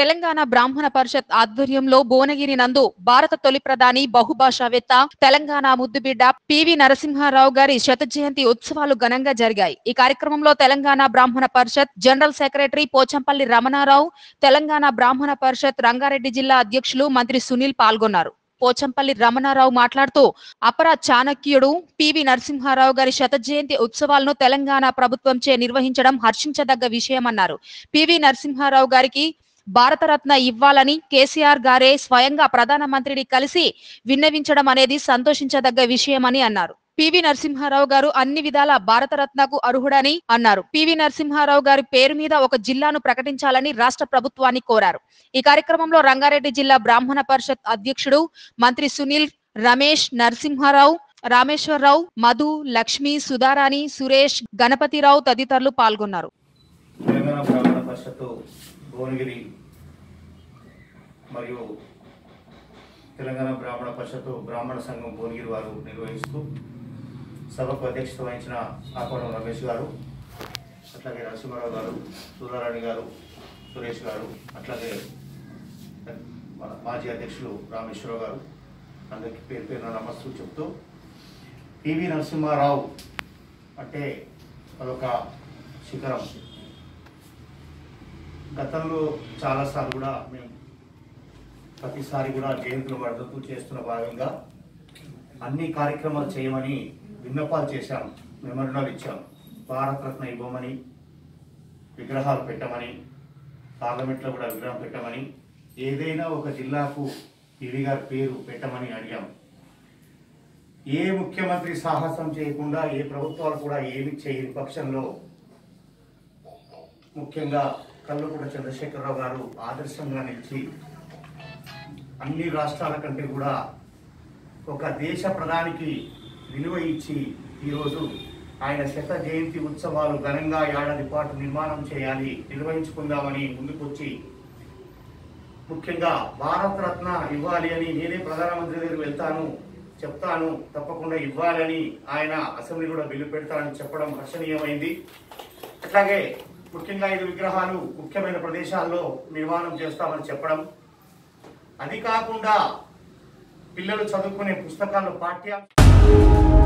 తెలంగాణ బ్రాహ్మణ పరిషత్ ఆధ్వర్యంలో భువనగిరి నందు భారత తొలి ప్రధాని బహుభాషావేత్త తెలంగాణ ముద్దుబిడ్డ పివి నరసింహారావు గారి శత జయంతి ఉత్సవాలు ఘనంగా జరిగాయి ఈ కార్యక్రమంలో తెలంగాణ బ్రాహ్మణ పరిషత్ జనరల్ సెక్రటరీ పోచంపల్లి రమణారావు తెలంగాణ బ్రాహ్మణ పరిషత్ రంగారెడ్డి జిల్లా అధ్యక్షులు మంత్రి సునీల్ పాల్గొన్నారు పోచంపల్లి రమణారావు మాట్లాడుతూ అపర చాణక్యుడు పివి నరసింహారావు గారి శత జయంతి ఉత్సవాలను తెలంగాణ ప్రభుత్వంచే నిర్వహించడం హర్షించదగ్గ విషయమన్నారు పివి నరసింహారావు గారికి భారతరత్న ఇవ్వాలని కేసీఆర్ గారే స్వయంగా ప్రధానమంత్రిని కలిసి విన్నవించడం అనేది సంతోషించదగ్గ విషయమని అన్నారు పివి నరసింహారావు గారు అన్ని విధాల భారతరత్నకు అర్హుడని అన్నారు పివి నరసింహారావు గారి పేరు మీద ఒక జిల్లాను ప్రకటించాలని రాష్ట్ర ప్రభుత్వాన్ని కోరారు ఈ కార్యక్రమంలో రంగారెడ్డి జిల్లా బ్రాహ్మణ పరిషత్ అధ్యక్షుడు మంత్రి సునీల్ రమేష్ నరసింహారావు రామేశ్వరరావు మధు లక్ష్మి సుధారాణి సురేష్ గణపతిరావు తదితరులు పాల్గొన్నారు తెలంగాణ బ్రాహ్మణ పరిషత్తు భువనగిరి మరియు తెలంగాణ బ్రాహ్మణ పరిషత్తు బ్రాహ్మణ సంఘం భువనగిరి వారు నిర్వహిస్తూ సభకు అధ్యక్షత వహించిన ఆకోణం రమేష్ గారు అట్లాగే నరసింహారావు గారు సూరారాణి గారు సురేష్ గారు అట్లాగే మన మాజీ అధ్యక్షులు రామేశ్వరరావు గారు అందరికీ పేరు పేరున నమస్తూ చెప్తూ పివి నరసింహారావు అంటే అదొక శిఖరం గతంలో చాలాసార్లు కూడా మేము ప్రతిసారి కూడా జయంతుల వర్ధకు చేస్తున్న భాగంగా అన్ని కార్యక్రమాలు చేయమని విన్నపాలు చేశాం మెమరణాలు ఇచ్చాం భారతరత్న ఇవ్వమని విగ్రహాలు పెట్టమని పార్లమెంట్లో కూడా విగ్రహం పెట్టమని ఏదైనా ఒక జిల్లాకు పివి గారి పేరు పెట్టమని అడిగాం ఏ ముఖ్యమంత్రి సాహసం చేయకుండా ఏ ప్రభుత్వాలు కూడా ఏమి చేయని పక్షంలో ముఖ్యంగా కల్లుకుంట చంద్రశేఖరరావు గారు ఆదర్శంగా నిలిచి అన్ని రాష్ట్రాల కంటే కూడా ఒక దేశ ప్రధానికి విలువ ఇచ్చి ఈరోజు ఆయన శత జయంతి ఉత్సవాలు ఘనంగా ఏడాది పాటు నిర్మాణం చేయాలి నిర్వహించుకుందామని ముందుకొచ్చి ముఖ్యంగా భారతరత్న ఇవ్వాలి అని నేనే ప్రధానమంత్రి దగ్గరికి వెళ్తాను చెప్తాను తప్పకుండా ఇవ్వాలని ఆయన అసెంబ్లీ కూడా బిల్లు పెడతానని చెప్పడం హర్షణీయమైంది అట్లాగే ముఖ్యంగా ఐదు విగ్రహాలు ముఖ్యమైన ప్రదేశాల్లో నిర్మాణం చేస్తామని చెప్పడం అది కాకుండా పిల్లలు చదువుకునే పుస్తకాలు పాఠ్య